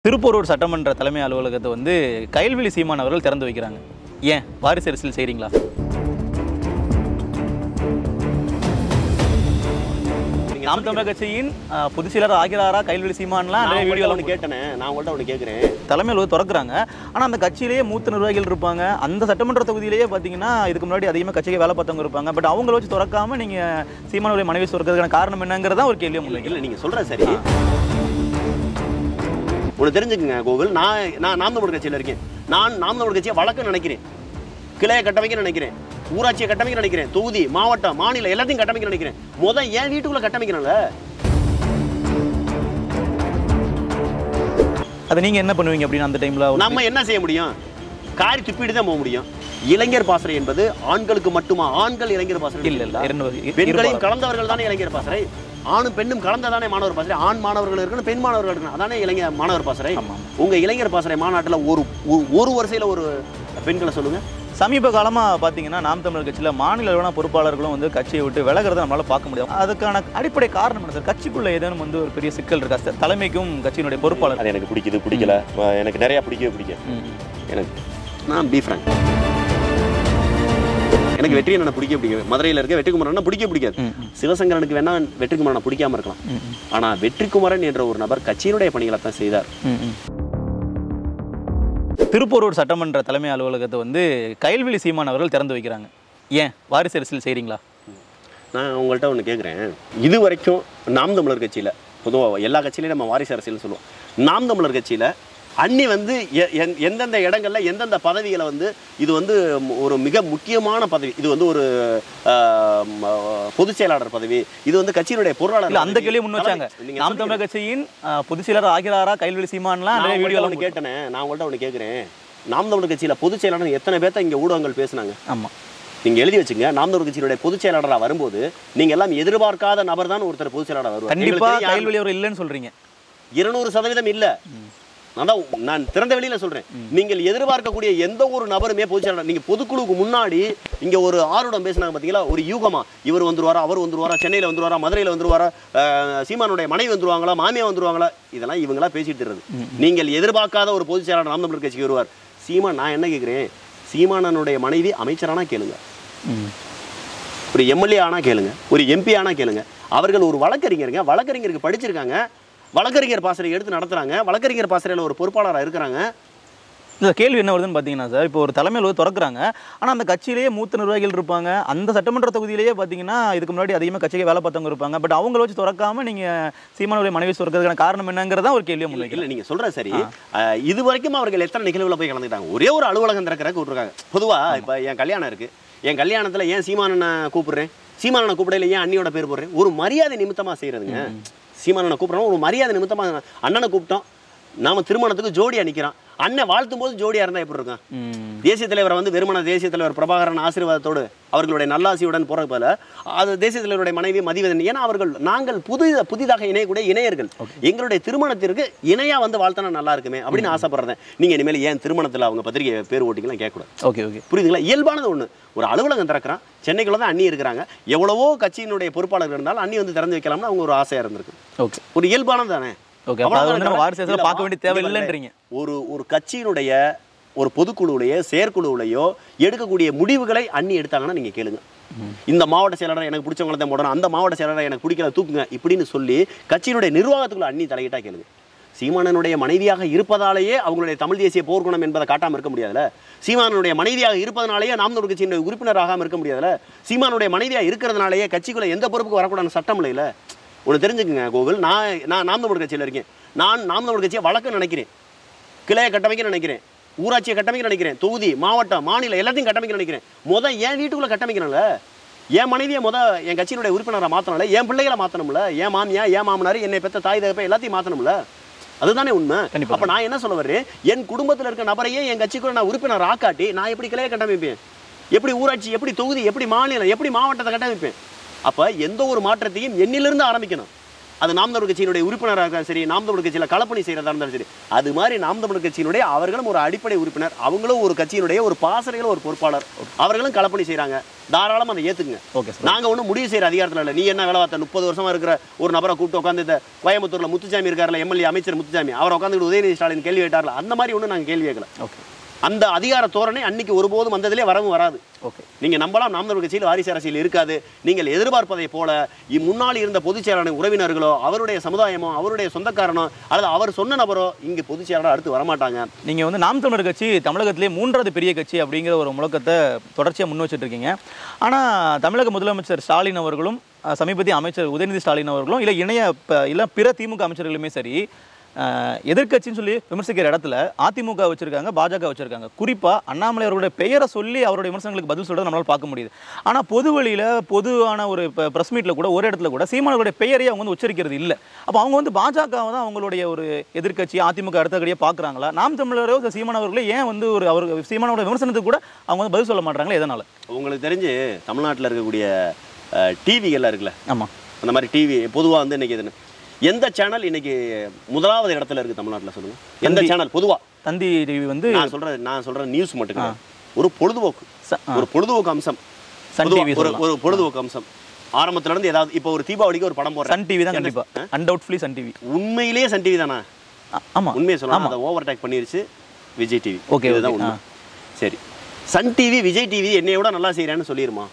திருப்பூரூர் சட்டமன்ற தலைமை அலுவலகத்தை வந்து கைல்வெளி சீமான் அவர்கள் திறந்து வைக்கிறாங்க ஏன் வாரிசு அரசியல் செய்கிறீங்களா நாம் தமிழர் கட்சியின் அஹ், பொதுச் செயலர் ஆகிறாரா கைல்வெளி சீமான்லாம் நிறைய நான் வீடியோலாம் ஒன்று கேட்டேனே நான் உங்கள்கிட்ட ஒன்று கேட்குறேன் தலைமை அலுவலகம் திறக்கிறாங்க ஆனால் அந்த கட்சியிலேயே மூத்த நிர்வாகிகள் இருப்பாங்க அந்த சட்டமன்ற தொகுதியிலேயே பார்த்தீங்கன்னா இதுக்கு முன்னாடி அதிகமாக கட்சிக்கு வேலை பார்த்தவங்க இருப்பாங்க பட் அவங்கள வச்சு திறக்காம நீங்கள் சீமானுடைய மனைவி சுரக்கிறதுக்கான காரணம் என்னங்கிறதா ஒரு கேள்வி இல்லை முன்வைக்கல இல்லை நீங்கள் சொல்கிற சரி ஒன்று தெரிஞ்சுக்குங்க கோகுல் நான் நான் நாம் தமிழர் கட்சியில் இருக்கேன் நான் நாம் தமிழர் கட்சியை வழக்கு நினைக்கிறேன் கிளையை கட்டமைக்க நினைக்கிறேன் ஊராட்சியை கட்டமைக்க நினைக்கிறேன் தொகுதி மாவட்டம் மாநிலம் எல்லாத்தையும் கட்டமைக்க நினைக்கிறேன் முத என் வீட்டுக்குள்ள கட்டமைக்கணும்ல அதை நீங்கள் என்ன பண்ணுவீங்க அப்படின்னு அந்த டைமில் நம்ம என்ன செய்ய முடியும் காரி துப்பிட்டு தான் போக முடியும் இளைஞர் பாசறை என்பது ஆண்களுக்கு மட்டுமா ஆண்கள் இளைஞர் பாசறை இல்லை இல்லை இரண்டு வகை- பெண்களையும் இருபாலர். கலந்தவர்கள் தானே இளைஞர் பாசறை ஆணும் பெண்ணும் கலந்ததானே மாணவர் பாசறை ஆண் மாணவர்கள் இருக்கணும் பெண் மாணவர்கள் இருக்கணும் அதானே இளைஞர் மாணவர் பாசறை ஆமா, ஆமா. உங்க இளைஞர் பாசறை மாநாட்டுல ஒரு ஒரு- ஒரு வரிசையில ஒரு பெண்களை சொல்லுங்க சமீப காலமாக பார்த்தீங்கன்னா நாம் தமிழர் கட்சியில் மாநில அளவிலான பொறுப்பாளர்களும் வந்து கட்சியை விட்டு விலகிறத நம்மளால பார்க்க முடியும் அதுக்கான அடிப்படை காரணம் என்ன சார் கட்சிக்குள்ள ஏதேனும் வந்து ஒரு பெரிய சிக்கல் இருக்கா சார் தலைமைக்கும் கட்சியினுடைய பொறுப்பாளர் அது எனக்கு பிடிக்குது பிடிக்கல எனக்கு நிறைய பிடிக்கவே பிடிக்கும் ம். எனக்கு நான் பி ஃப்ரங்க் எனக்கு வெற்றி என்ன பிடிக்க பிடிக்கும் மதுரையில் இருக்க வெற்றிக்குமரன் பிடிக்க பிடிக்காது ம், ம். சிவசங்கரனுக்கு வேணா வெற்றிக்குமரனை பிடிக்காம இருக்கலாம் ம், ம். ஆனா வெற்றிக்குமரன் என்ற ஒரு நபர் கட்சியினுடைய பணிகளை தான் செய்தார் ம், ம். திருப்பூரூர் சட்டமன்ற தலைமை அலுவலகத்தை வந்து கைல்வெளி சீமான் அவர்கள் திறந்து வைக்கிறாங்க ஏன் வாரிசு அரசியல் செய்கிறீங்களா நான் உங்கள்கிட்ட ஒன்று கேட்குறேன் இது வரைக்கும் நாம் தமிழர் கட்சியில் பொதுவாக எல்லா கட்சியிலையும் நம்ம வாரிசு அரசியல்னு சொல்லுவோம் நாம் தமிழர் கட்சியில் அன்னி வந்து எ- எந்- எந்தெந்த இடங்கள்ல எந்தெந்த பதவிகளை வந்து இது வந்து ம- ஒரு மிக முக்கியமான பதவி இது வந்து ஒரு ஆஹ், ம, பொதுச் செயலாளர் பதவி இது வந்து கட்சியினுடைய பொருளாளர் இல்ல அந்த பதவி. கேள்வியை முன் வச்சாங்க தலைமை. நீங்க நாம் சொல்லுங்க. தமிழர் கட்சியின் அஹ், பொதுச் செயலர் ஆகிறாரா கைல்வெளி சீமான்லாம் நான் நிறைய உங்கள்ட்ட வீடியோலாம் ஒன்று கேட்டேனே நான் உங்கள்கிட்ட ஒன்று கேட்குறேன் நாம் தமிழர் கட்சியில் பொதுச் செயலாளர் எத்தனை பேர்த்த இங்கே ஊடகங்கள் பேசுனாங்க ஆமா நீங்க எழுதி வச்சுங்க நாம் தமிழர் கட்சியினுடைய பொதுச் செயலாளராக வரும்போது நீங்க எல்லாம் எதிர்பார்க்காத நபர் தான் ஒருத்தர் பொதுச் செயலாளர் வருவார் கண்டிப்பா எங்களுக்கு தெரியும் யாரு- கைல்வெளி அவர் இல்லைன்னு சொல்றீங்க இருநூறு சதவீதம் இல்ல நான் தான் நான் திறந்த வெளியில சொல்றேன் நீங்கள் எதிர்பார்க்கக்கூடிய எந்த ஒரு நபருமே பொதுச்செயலாளர் நீங்க பொதுக்குழுவுக்கு முன்னாடி இங்க ஒரு ஆறுடம் பேசினாங்க பாத்தீங்களா ஒரு யூகமா இவர் வந்துருவாரா அவர் வந்துருவாரா சென்னையில வந்துருவாரா மதுரையில வந்துருவாரா அஹ், சீமானுடைய மனைவி வந்துருவாங்களா மாமியா வந்துருவாங்களா இதெல்லாம் இவங்களா பேசிட்டு இருந்தது நீங்கள் எதிர்பார்க்காத ஒரு பொதுச் செயலாளர் நாம் தமிழர் கட்சிக்கு வருவார் சீமான் நான் என்ன கேட்கிறேன் சீமானனுடைய மனைவி அமைச்சரானா கேளுங்க ம். ஒரு எம்எல்ஏ ஆனா கேளுங்க ஒரு எம்பி ஆனா கேளுங்க அவர்கள் ஒரு வழக்கறிஞருங்க வழக்கறிஞருக்கு படிச்சிருக்காங்க வழக்கறிஞர் பாசறை எடுத்து நடத்துறாங்க வழக்கறிஞர் பாசறையில் ஒரு பொறுப்பாளராக இருக்கிறாங்க இந்த கேள்வி என்ன வருதுன்னு பார்த்தீங்கன்னா சார் இப்போ ஒரு தலைமை அலுவலகம் திறக்கிறாங்க ஆனால் அந்த கட்சியிலேயே மூத்த நிர்வாகிகள் இருப்பாங்க அந்த சட்டமன்ற தொகுதியிலேயே பார்த்தீங்கன்னா இதுக்கு முன்னாடி அதிகமாக கட்சிக்கு வேலை பார்த்தவங்க இருப்பாங்க பட் அவங்கள வச்சு திறக்காம நீங்கள் சீமானுடைய மனைவி சுரக்கிறதுக்கான காரணம் என்னங்கிறதா ஒரு கேள்வியை முன்வைக்கல இல்லை நீங்கள் சொல்கிற சரி அஹ், இது வரைக்கும் அவர்கள் எத்தனை நிகழ்வுல போய் கலந்துக்கிட்டாங்க ஒரே ஒரு அலுவலகம் திறக்கிறக்கு விட்டுருக்காங்க பொதுவாக இப்போ என் கல்யாணம் இருக்கு என் கல்யாணத்தில் ஏன் சீமானனை கூப்பிடுறேன் சீமானனை கூப்பிடையில ஏன் அண்ணியோட பேர் போடுறேன் ஒரு மரியாதை நிமித்தமாக செய்கிறதுங்க சீமானனை கூப்பிட்றோம் ஒரு மரியாதை நிமித்தமாக அண்ணனை கூப்பிட்டோம் நாம திருமணத்துக்கு ஜோடியா நிற்கிறான் அண்ணன் வாழ்த்தும் போது ஜோடியா இருந்தால் எப்படி இருக்கும் ம். தேசிய தலைவரை வந்து வெறுமன தேசிய தலைவர் பிரபாகரன் ஆசீர்வாதத்தோடு அவர்களுடைய நல்லாசியுடன் போற போல அது தேசிய தலைவருடைய மனைவி மதிவதன் ஏன்னா அவர்கள் நாங்கள் புது புதிதாக இணையக்கூடிய இணையர்கள் எங்களுடைய திருமணத்திற்கு இணையா வந்து வாழ்த்தனா நல்லா இருக்குமே அப்படின்னு ஆசைப்படுறேன் நீங்க இனிமேல் ஏன் திருமணத்துல அவங்க பத்திரிகை பேர் ஓட்டிக்கலாம் கேட்கக்கூடாது ஓகே ஓகே புரியுதுங்களா இயல்பானது ஒண்ணு ஒரு அலுவலகம் திறக்கிறான் சென்னைக்குள்ள தான் அண்ணி இருக்கிறாங்க எவ்வளவோ கட்சியினுடைய பொறுப்பாளர் இருந்தாலும் அண்ணி வந்து திறந்து வைக்கலாம்னு அவங்க ஒரு ஆசையா இருந்திருக்கு ஓகே ஒரு இயல்பானது தானே ஓகே அப்போ அது வந்து நம்ம அவ்வளவுதானே? வாரிசு அரசியல் இல்ல, பார்க்க வேண்டிய தேவை இல்ல, இல்லைன்றீங்க ஒரு ஒரு கட்சியினுடைய ஒரு பொதுக்குழுவுலையோ செயற்குழுவுலையோ எடுக்கக்கூடிய முடிவுகளை அண்ணி எடுத்தாங்கன்னா நீங்க கேளுங்க இந்த மாவட்ட செயலாளர் எனக்கு பிடிச்சவங்கள தான் போடணும் அந்த மாவட்ட செயலாளர் எனக்கு பிடிக்கல தூக்குங்க இப்படின்னு சொல்லி கட்சியினுடைய நிர்வாகத்துக்குள்ள அண்ணி தலையிட்டா கேளுங்க சீமானனுடைய மனைவியாக இருப்பதாலேயே அவங்களுடைய தமிழ் தேசிய போர்க்குணம் என்பதை காட்டாம இருக்க முடியாதுல்ல சீமானனுடைய மனைவியாக இருப்பதனாலேயே நாம் தமிழ் கட்சியினுடைய உறுப்பினராகாம இருக்க முடியாதுல்ல சீமானுடைய மனைவியாக இருக்கிறதுனாலேயே கட்சிக்குள்ள எந்த பொறுப்புக்கு வரக்கூடாது சட்டம் இல்லைல்ல ஒன்று தெரிஞ்சுக்குங்க கோகுல் நான் நான் நாம் தமிழ் கட்சியில் இருக்கேன் நான் நாம் தமிழ் கட்சியை வழக்கு நினைக்கிறேன் கிளையை கட்டமைக்க நினைக்கிறேன் ஊராட்சியை கட்டமைக்க நினைக்கிறேன் தொகுதி மாவட்டம் மாநிலம் எல்லாத்தையும் கட்டமைக்க நினைக்கிறேன் முத என் வீட்டுக்குள்ள கட்டமைக்கணும்ல என் மனைவியை முத என் கட்சியினுடைய உறுப்பினரை மாற்றணும்ல என் பிள்ளைகளை மாற்றணும்ல என் மாமியா என் மாமனார் என்னை பெற்ற தாய் தகப்ப எல்லாத்தையும் மாற்றணும்ல அதுதானே உண்மை கண்டிப்பா. அப்ப நான் என்ன சொல்ல வர்றேன் என் குடும்பத்தில் இருக்க நபரையே என் கட்சிக்குள்ள நான் உறுப்பினர் ஆக்காட்டி நான் எப்படி கிளையை கட்டமைப்பேன் எப்படி ஊராட்சி எப்படி தொகுதி எப்படி மாநிலம் எப்படி மாவட்டத்தை கட்டமைப்பேன் அப்ப எந்த ஒரு மாற்றத்தையும் என்னிலிருந்து ஆரம்பிக்கணும் அது நாம் தமிழர் கட்சியினுடைய உறுப்பினராக இருந்தாலும் சரி நாம் தமிழர் கட்சியில் களப்பணி செய்கிறதா இருந்தாலும் சரி அது மாதிரி நாம் தமிழர் கட்சியினுடைய அவர்களும் ஒரு அடிப்படை உறுப்பினர் அவங்களும் ஒரு கட்சியினுடைய ஒரு பாசறைகளும் ஒரு பொறுப்பாளர் அவர்களும் களப்பணி செய்கிறாங்க தாராளமாக அதை ஏற்றுக்குங்க ஓகே சார் நாங்க ஒன்றும் முடிவு செய்யற அதிகாரத்தில் இல்லை நீ என்ன வேலை பார்த்த முப்பது வருஷமா இருக்கிற ஒரு நபரை கூப்பிட்டு உட்காந்து இந்த கோயம்புத்தூர்ல முத்துசாமி இருக்கார்ல எம்எல்ஏ அமைச்சர் முத்துசாமி அவர் உட்காந்துட்டு உதயநிதி ஸ்டாலின் கேள்வி கேட்டார்ல அந்த மாதிரி ஒன்றும் நாங்கள் கேள்வி கேட்கல ஓகே அந்த அதிகார தோரணை அன்னைக்கு ஒருபோதும் வந்ததிலே வரவும் வராது ஓகே நீங்க நம்பலாம் நாம் தமிழர் கட்சியில் வாரிசு அரசியல் இருக்காது நீங்கள் எதிர்பார்ப்பதை போல இ- முன்னாள் இருந்த பொதுச் செயலாளர் உறவினர்களோ அவருடைய சமுதாயமோ அவருடைய சொந்தக்காரனோ அல்லது அவர் சொன்ன நபரோ இங்க பொதுச் செயலாளர் அடுத்து வரமாட்டாங்க நீங்கள் வந்து நாம் தமிழர் கட்சி தமிழகத்திலே மூன்றாவது பெரிய கட்சி அப்படிங்கிற ஒரு முழக்கத்தை தொடர்ச்சியாக முன் வச்சுட்டு இருக்கீங்க ஆனால் தமிழக முதலமைச்சர் ஸ்டாலின் அவர்களும் அஹ், சமீபத்திய அமைச்சர் உதயநிதி ஸ்டாலின் அவர்களும் இல்லை இணைய ப- இல்லை பிற திமுக அமைச்சர்களுமே சரி அஹ், எதிர்க்கட்சின்னு சொல்லி விமர்சிக்கிற இடத்துல அதிமுக வச்சிருக்காங்க பாஜக வச்சிருக்காங்க குறிப்பாக அண்ணாமலை அவர்களுடைய பெயரை சொல்லி அவருடைய விமர்சனங்களுக்கு பதில் சொல்றதை நம்மளால பார்க்க முடியுது ஆனால் பொது வழியில் பொதுவான ஒரு இப்போ ப்ரெஸ் மீட்டில் கூட ஒரு இடத்துல கூட சீமானவருடைய பெயரையே அவங்க வந்து உச்சரிக்கிறது இல்லை அப்போ அவங்க வந்து பாஜகவை தான் அவங்களுடைய ஒரு எதிர்க்கட்சி அதிமுக அடுத்தபடியாக பார்க்குறாங்களா நாம் தமிழரோ இந்த சீமானவர்களே ஏன் வந்து ஒரு அவர் சீமானோட விமர்சனத்துக்கு கூட அவங்க வந்து பதில் சொல்ல மாட்டாங்களா எதனால உங்களுக்கு தெரிஞ்சு தமிழ்நாட்டில் இருக்கக்கூடிய டிவிகள்லாம் இருக்குல்ல ஆமாம் அந்த மாதிரி டிவி பொதுவாக வந்து இன்னைக்கு இது எந்த சேனல் இன்னைக்கு முதலாவது இடத்துல இருக்கு தமிழ்நாட்டில் சொல்லுங்க எந்த தந்தி. சேனல் பொதுவா தந்தி டிவி வந்து நான் சொல்றது நான் சொல்ற நியூஸ் மட்டும் கிடையாது. ஒரு பொழுதுபோக்கு ச- ஆ, ஒரு பொழுதுபோக்கு அம்சம் சன் பொதுவா டிவி ஒரு சொல்லலாம் ஒரு பொழுதுபோக்கு அம்சம் ஆரம்பத்துல இருந்து ஏதாவது இப்போ ஒரு தீபாவளிக்கு ஒரு படம் போடுறேன் சன் டிவி தான் என்ன- கண்டிப்பாக அன்டவுட்ஃபுல்லி சன் டிவி உண்மையிலேயே சன் டிவி தானா ஆமாம் உண்மையை சொல்லலாம் அதை ஓவர் டேக் பண்ணிருச்சு விஜய் டிவி Okay, இதுதான் okay, உண்மை சரி சன் டிவி விஜய் டிவி என்னைய விட நல்லா செய்யறேன்னு சொல்லிருமா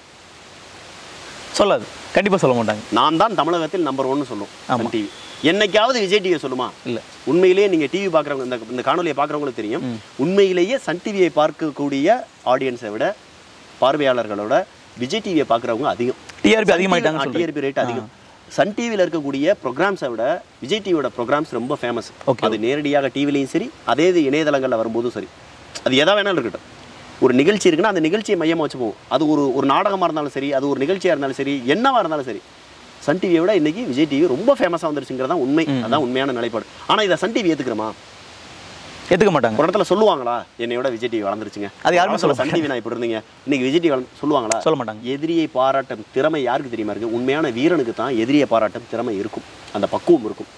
சொல்லாது கண்டிப்பாக சொல்ல மாட்டாங்க நான் தான் தமிழகத்தில் நம்பர் ஒன்னு சொல்லும் ஆமா. சன் டிவி என்னைக்காவது விஜய் டிவியை சொல்லுமா இல்லை உண்மையிலேயே நீங்க டிவி பார்க்குறவங்க இந்த இந்த காணொலியை பார்க்குறவங்களுக்கு தெரியும் உண்மையிலேயே சன் டிவியை பார்க்கக்கூடிய ஆடியன்ஸை விட பார்வையாளர்களோட விஜய் டிவியை பார்க்குறவங்க அதிகம் டிஆர்பி அதிகமாயிட்டாங்க சொல்றீங்க டிஆர்பி ரேட் அதிகம் சன் டிவியில் இருக்கக்கூடிய ப்ரோக்ராம்ஸை விட விஜய் டிவியோட ப்ரோக்ராம்ஸ் ரொம்ப ஃபேமஸ் Okay. அது நேரடியாக டிவிலையும் சரி அதே இது இணையதளங்களில் வரும்போதும் சரி அது எதா வேணாலும் இருக்கட்டும் ஒரு நிகழ்ச்சி இருக்குன்னா அந்த நிகழ்ச்சியை மையமாக வச்சு போவோம் அது ஒரு ஒரு நாடகமாக இருந்தாலும் சரி அது ஒரு நிகழ்ச்சியாக இருந்தாலும் சரி என்னவா இருந்தாலும் சரி சன் டிவியை விட இன்னைக்கு விஜய் டிவி ரொம்ப ஃபேமஸாக வந்துருச்சுங்கிறது தான் உண்மை அதான் உண்மையான நிலைப்பாடு ஆனால் இதை சன் டிவி ஏற்றுக்கிறோமா ஏற்றுக்க மாட்டாங்க ஒரு இடத்துல சொல்லுவாங்களா என்னையோட விஜய் டிவி வளர்ந்துருச்சுங்க அது யாருமே சொல்ல சன் டிவி நான் இப்படி இருந்தீங்க இன்னைக்கு விஜய் டிவி வளர்ந்து சொல்லுவாங்களா சொல்ல மாட்டாங்க எதிரியை பாராட்டும் திறமை யாருக்கு தெரியுமா இருக்கு உண்மையான வீரனுக்கு தான் எதிரியை பாராட்டும் திறமை இருக்கும் அந்த பக்குவம் இருக்கும்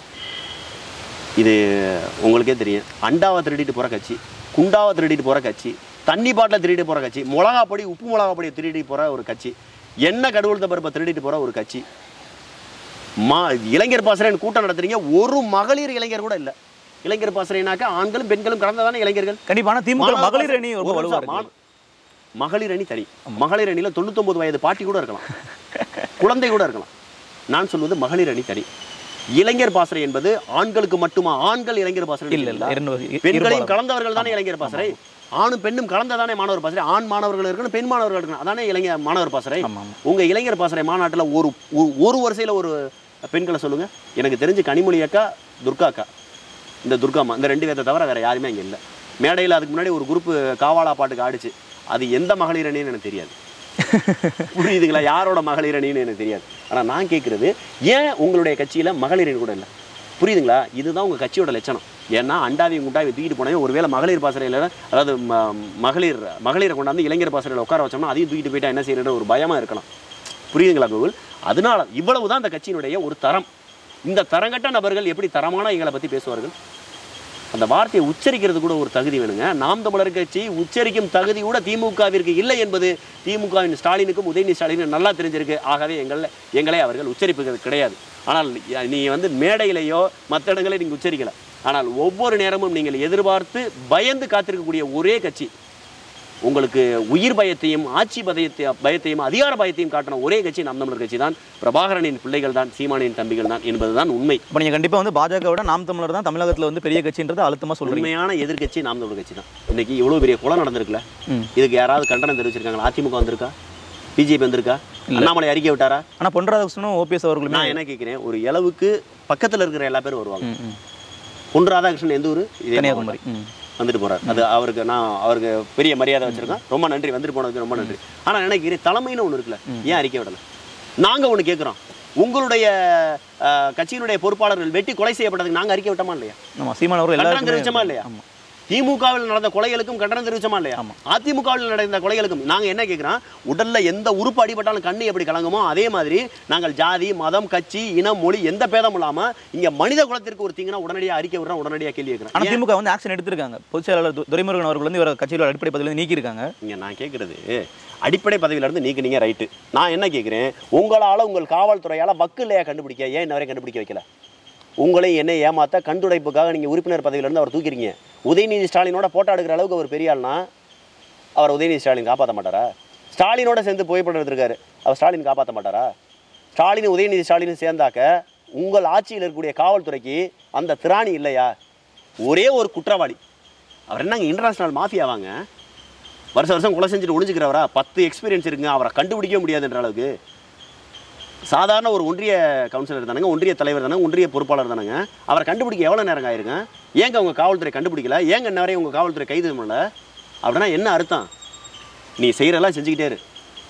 இது உங்களுக்கே தெரியும் அண்டாவை திருடிட்டு போற கட்சி குண்டாவை திருடிட்டு போற கட்சி தண்ணி பாட்டில திருடிட்டு போற கட்சி மிளகா பொடி உப்பு மிளகா பொடியை திருடிட்டு போற ஒரு கட்சி எண்ணெய் கடவுள் பருப்பை திருடிட்டு போற ஒரு கட்சி மா இளைஞர் பாசறைன்னு கூட்டம் நடத்துறீங்க ஒரு மகளிர் இளைஞர் கூட இல்ல இளைஞர் பாசறைனாக்கா ஆண்களும் பெண்களும் கலந்ததானே இளைஞர்கள் கண்டிப்பா ஆனா திமுக மாணவர் மகளிர் அணி ரொம்ப ஒரு வலுவா நிமிஷம், இருக்கு மா- மகளிர் அணி தனி மகளிர் அணியில தொண்ணூத்தொன்பது வயது பாட்டி கூட இருக்கலாம் குழந்தை கூட இருக்கலாம் நான் சொல்வது மகளிர் அணி தனி இளைஞர் பாசறை என்பது ஆண்களுக்கு மட்டுமா ஆண்கள் இளைஞர் பாசறை இல்ல இல்ல இல்ல இரண்டு இரு- பெண்களையும் இருபாலர். கலந்தவர்கள் தானே இளைஞர் பாசறை ஆணும் பெண்ணும் கலந்ததானே மாணவர் பாசறை ஆண் மாணவர்கள் இருக்கணும் பெண் மாணவர்கள் இருக்கணும் அதானே இளைஞர் மாணவர் பாசறை ஆமா ஆமா உங்க இளைஞர் பாசறை மாநாட்டுல ஒரு ஒரு- ஒரு வரிசையில ஒரு பெண்களை சொல்லுங்க எனக்கு தெரிஞ்சு கனிமொழி அக்கா துர்கா அக்கா இந்த துர்காம்மா இந்த ரெண்டு பேர்த்த தவிர வேற யாருமே இங்க இல்ல மேடையில் அதுக்கு முன்னாடி ஒரு குரூப் காவாலா பாட்டுக்கு ஆடிச்சு அது எந்த மகளிர் அணின்னு எனக்கு தெரியாது புரியுதுங்களா யாரோட மகளிர் அணின்னு எனக்கு தெரியாது ஆனா நான் கேட்குறது ஏன் உங்களுடைய கட்சியில மகளிர் அணி கூட இல்லை புரியுதுங்களா இதுதான் உங்க கட்சியோட லட்சணம் ஏன்னா அண்டாவையும் குண்டாவையும் தூக்கிட்டு போனவே ஒருவேளை மகளிர் பாசறையில் அதாவது ம- மகளிர் மகளிரை கொண்டாந்து இளைஞர் பாசறையில் உட்கார வச்சோம்னா அதையும் தூக்கிட்டு போயிட்டா என்ன செய்யறது ஒரு பயமா இருக்கலாம் புரியுதுங்களா கோகுல் அதனால இவ்வளவு தான் அந்த கட்சியினுடைய ஒரு தரம் இந்த தரங்கட்ட நபர்கள் எப்படி தரமான எங்களை பத்தி பேசுவார்கள் அந்த வார்த்தையை உச்சரிக்கிறது கூட ஒரு தகுதி வேணுங்க நாம் தமிழர் கட்சி உச்சரிக்கும் தகுதி கூட திமுகவிற்கு இல்லை என்பது திமுகவின் ஸ்டாலினுக்கும் உதயநிதி ஸ்டாலினுக்கும் நல்லா தெரிஞ்சிருக்கு ஆகவே எங்களை எங்களை அவர்கள் உச்சரிப்புகிறது கிடையாது ஆனால் நீ வந்து மேடையிலேயோ மற்ற இடங்களில் நீங்கள் உச்சரிக்கல ஆனால் ஒவ்வொரு நேரமும் நீங்கள் எதிர்பார்த்து பயந்து காத்திருக்கக்கூடிய ஒரே கட்சி உங்களுக்கு உயிர் பயத்தையும் ஆட்சி பயத்தை பயத்தையும் அதிகார பயத்தையும் காட்டின ஒரே கட்சி நாம் தமிழர் கட்சி தான் பிரபாகரனின் பிள்ளைகள் தான் சீமானின் தம்பிகள் தான் என்பதுதான் உண்மை இப்போ நீங்க கண்டிப்பா வந்து பாஜக விட நாம் தமிழர் தான் தமிழகத்துல வந்து பெரிய கட்சின்றது அழுத்தமா சொல்றீங்க உண்மையான எதிர்க்கட்சி நாம் தமிழர் கட்சி தான் இன்னைக்கு இவ்வளவு பெரிய கொலை நடந்திருக்குல்ல ம். இதுக்கு யாராவது கண்டனம் தெரிவிச்சிருக்காங்களா அதிமுக வந்திருக்கா பிஜேபி வந்திருக்கா அண்ணாமலை அறிக்கை விட்டாரா ஆனா பொன் ராதாகிருஷ்ணனும் ஓபிஎஸ் அவர்களுமே நான் என்ன கேட்கிறேன் ஒரு இளவுக்கு பக்கத்துல இருக்கிற எல்லா பேரும் வருவாங்க ம், ம். பொன் ராதாகிருஷ்ணன் எந்த ஊரு இதே கன்னியாகுமரி ம். வந்துட்டு போறாரு அது அவருக்கு நான் அவருக்கு பெரிய மரியாதை வச்சிருக்கேன் ரொம்ப நன்றி வந்துட்டு போனதுக்கு ரொம்ப நன்றி ஆனா நினைக்கிறேன் தலைமைன்னு ஒண்ணு இருக்குல்ல ஏன் அறிக்கை விடல நாங்க ஒண்ணு கேட்குறோம் உங்களுடைய அஹ், கட்சியினுடைய பொறுப்பாளர்கள் வெட்டி கொலை செய்யப்பட்டதுக்கு நாங்க அறிக்கை விட்டோமா இல்லையா ஆமா சீமான் அவர்கள் கண்டனம் எல்லாருக்குமே தெரிவிச்சோமா இல்லையா ஆமா திமுகவில் நடந்த கொலைகளுக்கும் கண்டனம் தெரிவிச்சோமா இல்லையா ஆமா. அதிமுகவில் நடந்த கொலைகளுக்கும் நாங்க என்ன கேட்கிறோம் உடல்ல எந்த உறுப்பு அடிபட்டாலும் கண்ணு எப்படி கலங்குமோ அதே மாதிரி நாங்கள் ஜாதி மதம் கட்சி இனம் மொழி எந்த பேதம் இல்லாம இங்க மனித குலத்திற்கு ஒரு தீங்குனா உடனடியாக அறிக்கை விடுறோம் உடனடியாக கேள்வி ஆனா கேட்கிறேன் திமுக வந்து ஆக்ஷன் எடுத்திருக்காங்க பொதுச் செயலாளர் து- துரைமுருகன் அவர்கள் வந்து இவர கட்சியோட அடிப்படை பதிலிருந்து நீக்கியிருக்காங்க இங்க நான் கேட்குறது அடிப்படை பதவியில இருந்து நீக்குனீங்க ரைட்டு நான் என்ன கேட்குறேன் உங்களால உங்கள் காவல்துறையால வக்கு இல்லையா கண்டுபிடிக்க ஏன் இன்ன வரையும் கண்டுபிடிக்க வைக்கல உங்களை என்னை ஏமாத்த கண்டுடைப்புக்காக நீங்க உறுப்பினர் பதவியில இருந்து அவர் தூக்கிறீங்க உதயநிதி ஸ்டாலினோட போட்டோ எடுக்கிற அளவுக்கு அவர் பெரிய ஆள்னா அவர் உதயநிதி ஸ்டாலின் காப்பாற்ற மாட்டாரா ஸ்டாலினோட சேர்ந்து புகைப்படம் எடுத்திருக்காரு அவர் ஸ்டாலின் காப்பாற்ற மாட்டாரா ஸ்டாலின் உதயநிதி ஸ்டாலின் சேர்ந்தாக்க உங்கள் ஆட்சியில் இருக்கக்கூடிய காவல்துறைக்கு அந்த திராணி இல்லையா ஒரே ஒரு குற்றவாளி அவர் என்னங்க இன்டர்நேஷனல் மாஃபியாவாங்க வருஷம் வருஷம் கொலை செஞ்சுட்டு ஒளிஞ்சுக்கிறவரா பத்து எக்ஸ்பீரியன்ஸ் இருக்குங்க அவரை கண்டுபிடிக்கவே முடியாதுன்ற அளவுக்கு சாதாரண ஒரு ஒன்றிய கவுன்சிலர் தானங்க ஒன்றிய தலைவர் தானே ஒன்றிய பொறுப்பாளர் தானங்க அவரை கண்டுபிடிக்க எவ்வளோ நேரம் ஆயிருங்க ஏங்க உங்கள் காவல்துறை கண்டுபிடிக்கல ஏங்க இன்ன வரையும் உங்கள் காவல்துறை கைது பண்ணல அப்படின்னா என்ன அர்த்தம் நீ செய்கிறெல்லாம் செஞ்சுக்கிட்டே இரு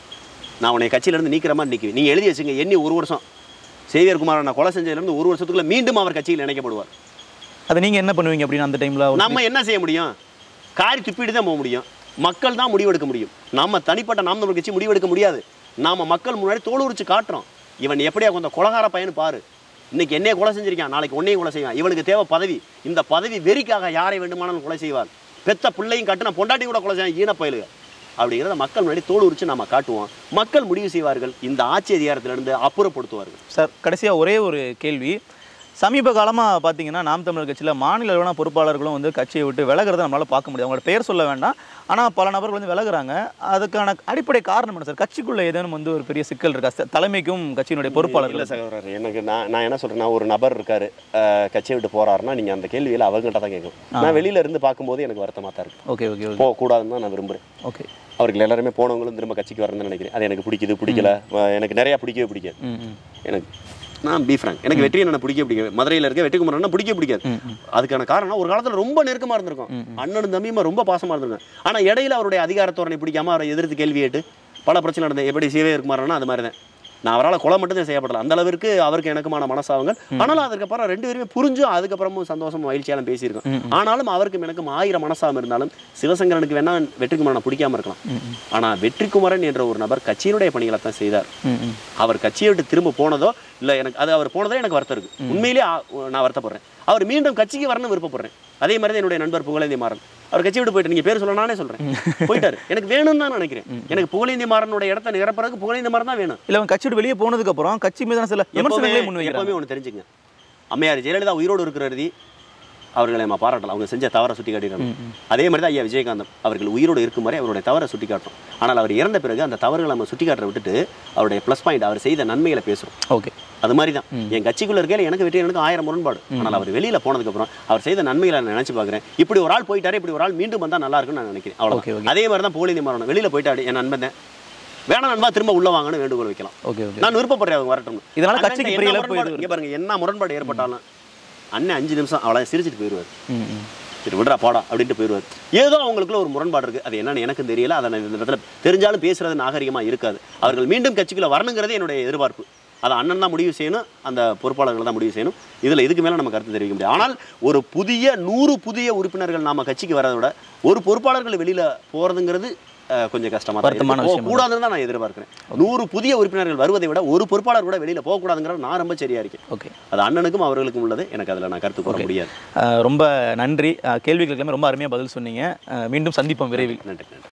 நான் உன்னை கட்சியிலேருந்து நீக்கிற மாதிரி நிற்குவேன் நீங்கள் எழுதி வச்சுங்க எண்ணி ஒரு வருஷம் சேவியர் குமார் நான் கொலை செஞ்சதுலேருந்து ஒரு வருஷத்துக்குள்ள மீண்டும் அவர் கட்சியில் இணைக்கப்படுவார் அதை நீங்க என்ன பண்ணுவீங்க அப்படின்னு அந்த டைம்ல நம்ம என்ன செய்ய முடியும் காரி துப்பிட்டு தான் போக முடியும் மக்கள் தான் முடிவெடுக்க முடியும் நம்ம தனிப்பட்ட நாம் தமிழ் கட்சி முடிவெடுக்க முடியாது நாம மக்கள் முன்னாடி தோல் உரிச்சு காட்டுறோம் இவன் எப்படியா கொஞ்சம் கொலகார பையனு பாரு இன்னைக்கு என்னைய கொலை செஞ்சிருக்கான் நாளைக்கு உன்னையும் கொலை செய்வான் இவனுக்கு தேவை பதவி இந்த பதவி வெறிக்காக யாரை வேண்டுமானாலும் கொலை செய்வார் பெத்த பிள்ளையும் கட்டின பொண்டாட்டி கூட கொலை செய்வான் ஈன பயலுக அப்படிங்கிறத மக்கள் முன்னாடி தோல் உரிச்சு நம்ம காட்டுவோம் மக்கள் முடிவு செய்வார்கள் இந்த ஆட்சி அதிகாரத்திலிருந்து அப்புறப்படுத்துவார்கள் சார் கடைசியா ஒரே ஒரு கேள்வி சமீப காலமாக பார்த்தீங்கன்னா நாம் தமிழர் கட்சியில் மாநில அளவிலான பொறுப்பாளர்களும் வந்து கட்சியை விட்டு விலகிறத நம்மளால பார்க்க முடியும் அவங்களோட பெயர் சொல்ல வேண்டாம் ஆனால் பல நபர்கள் வந்து விலகுறாங்க அதுக்கான அடிப்படை காரணம் என்ன சார் கட்சிக்குள்ள ஏதேனும் வந்து ஒரு பெரிய சிக்கல் இருக்கா சார் தலைமைக்கும் கட்சியினுடைய இல்ல பொறுப்பாளர்கள் சகோதரர் எனக்கு நான் நான் என்ன சொல்றேன்னா ஒரு நபர் இருக்காரு அஹ், கட்சியை விட்டு போறாருன்னா நீங்க அந்த கேள்வியில அவங்ககிட்ட தான் கேட்கணும் நான் வெளியில இருந்து பார்க்கும்போது எனக்கு வருத்தமா தான் இருக்கு ஓகே ஓகே ஓகே போக கூடாதுன்னு தான் நான் விரும்புறேன் ஓகே அவர்கள் எல்லாருமே போனவங்களும் திரும்ப கட்சிக்கு வரணும்னு நினைக்கிறேன் அது எனக்கு பிடிக்குது பிடிக்கல அஹ், எனக்கு நிறைய பிடிக்கவே பிடிக்காது ம் ம் எனக்கு நான் பி ஃப்ராங்க் எனக்கு வெற்றி என்ன பிடிக்க பிடிக்காது மதுரையில் இருக்க வெற்றிக்குமாரனா பிடிக்க பிடிக்காது ம், ம். அதுக்கான காரணம் ஒரு காலத்துல ரொம்ப நெருக்கமா இருந்திருக்கும் அண்ணனும் தம்பியுமா ரொம்ப பாசமா இருந்திருக்கும் ஆனா இடையில அவருடைய அதிகாரத்தோரணை பிடிக்காம அவரை எதிர்த்து கேள்வி கேட்டு பல பிரச்சனை நடந்தது எப்படி சிவே இருக்குமாறனா அது மாதிரி தான் நான் அவரால் கொலை மட்டும் தான் செய்யப்படல அந்த அளவிற்கு அவருக்கு எனக்குமான மனசாவங்கள் ஆனாலும் அதுக்கப்புறம் ரெண்டு பேருமே புரிஞ்சும் அதுக்கப்புறமும் சந்தோஷம் மகிழ்ச்சியாலும் பேசியிருக்கோம் ஆனாலும் அவருக்கும் எனக்கும் ஆயிரம் மனசாபம் இருந்தாலும் சிவசங்கரனுக்கு வேணா வெற்றிக்குமாரனை பிடிக்காம இருக்கலாம் ஆனா வெற்றிக்குமரன் என்ற ஒரு நபர் கட்சியினுடைய பணிகளை தான் செய்தார் ம் ம் அவர் கட்சியை விட்டு திரும்ப போனதோ இல்லை எனக்கு அது அவர் போனதோ எனக்கு வருத்தம் இருக்கு உண்மையிலேயே ஆ- நான் வருத்தப்படுறேன் அவர் மீண்டும் கட்சிக்கு வரணும்னு விருப்பப்படுறேன் அதே மாதிரி தான் என்னுடைய நண்பர் புகழேந்தி மாறன் அவர் கட்சி விட்டு போயிட்டு நீங்க பேர் சொல்ல நானே சொல்றேன் போயிட்டாரு எனக்கு வேணும்னு தான் நினைக்கிறேன் எனக்கு புகழேந்தி மாறனுடைய இடத்த நிரப்புறதுக்கு புகழேந்தி மாறன் தான் வேணும் இல்லை அவங்க கட்சி விட்டு வெளியே போனதுக்கு அப்புறம் கட்சி மீதான சில எப்பவுமே விமர்சனங்களே முன் வைக்கிறாங்க எப்பவுமே ஒன்று தெரிஞ்சுங்க அம்மையார் ஜெயலலிதா உயிரோடு இருக்கிற அவர்களை நம்ம பாராட்டலாம் அவங்க செஞ்ச தவறை சுட்டி காட்டிடுறாங்க அதே மாதிரி தான் ஐயா விஜயகாந்தம் அவர்கள் உயிரோடு இருக்கும் வரை அவருடைய தவறை சுட்டி காட்டும் ஆனால் அவர் இறந்த பிறகு அந்த தவறுகளை நம்ம சுட்டி காட்டுற விட்டுட்டு அவருடைய ப்ளஸ் பாயிண்ட் அவர் செய்த நன்மைகளை பேசுறோம் ஓகே அது மாதிரி தான் என் கட்சிக்குள்ள இருக்கையில எனக்கு வெற்றி எனக்கு ஆயிரம் முரண்பாடு ஆனால் அவர் வெளியில போனதுக்கு அப்புறம் அவர் செய்த நன்மைகளை நான் நினைச்சு பார்க்குறேன் இப்படி ஒரு ஆள் போயிட்டாரு இப்படி ஒரு ஆள் மீண்டும் வந்தா நல்லா இருக்கும்னு நான் நினைக்கிறேன் Okay, அவ்வளோ okay. அதே மாதிரி தான் புகழேந்தி மாறணும் வெளியில போயிட்டாரு என் நண்பன் தான். வேணா நண்பா திரும்ப உள்ள வாங்கன்னு வேண்டுகோள் வைக்கலாம் ஓகே ஓகே நான் விருப்பப்படுறேன் அவங்க வரட்டும் இதனால அண்ணன்ட்ட கட்சிக்கு என்ன பெரிய இழப்பு முரண்பாடு- எதுவும் இங்க பாருங்க என்ன முரண்பாடு ஏற்பட்டாலும் அண்ணன் அஞ்சு நிமிஷம் அவளை சிரிச்சிட்டு போயிடுவார் ம் ம் சரி விடுறா போடா அப்படின்ட்டு போயிடுவார் ஏதோ அவங்களுக்குள்ள ஒரு முரண்பாடு இருக்கு அது என்னன்னு எனக்கும் தெரியல அதை நான் இந்த இடத்துல தெரிஞ்சாலும் பேசுறது நாகரிகமா இருக்காது அவர்கள் மீண்டும் கட்சிக்குள்ள வரணுங்கிறது என்னுடைய எதிர்பார்ப்பு அதை அண்ணன் தான் முடிவு செய்யணும் அந்த பொறுப்பாளர்கள் தான் முடிவு செய்யணும் இதுல இதுக்கு மேல நம்ம கருத்து தெரிவிக்க முடியாது ஆனால் ஒரு புதிய நூறு புதிய உறுப்பினர்கள் நாம கட்சிக்கு வரதை விட ஒரு பொறுப்பாளர்கள் வெளியில போறதுங்கிறது அஹ், கொஞ்சம் கஷ்டமா தான் வருத்தமான இருக்கு. விஷயம் கூடாதுன்னு தான் நான் எதிர்பார்க்கிறேன் நூறு புதிய உறுப்பினர்கள் வருவதை விட ஒரு பொறுப்பாளர் கூட வெளியில போகக்கூடாதுங்கிறது நான் ரொம்ப சரியா இருக்கேன் ஓகே அது அண்ணனுக்கும் அவர்களுக்கும் உள்ளது எனக்கு அதுல நான் கருத்து கூற முடியாது அஹ் ரொம்ப நன்றி அஹ் கேள்விகளுக்கு எல்லாமே ரொம்ப அருமையாக பதில் சொன்னீங்க அஹ் மீண்டும் சந்திப்போம் விரைவில் நன்றி நன்றி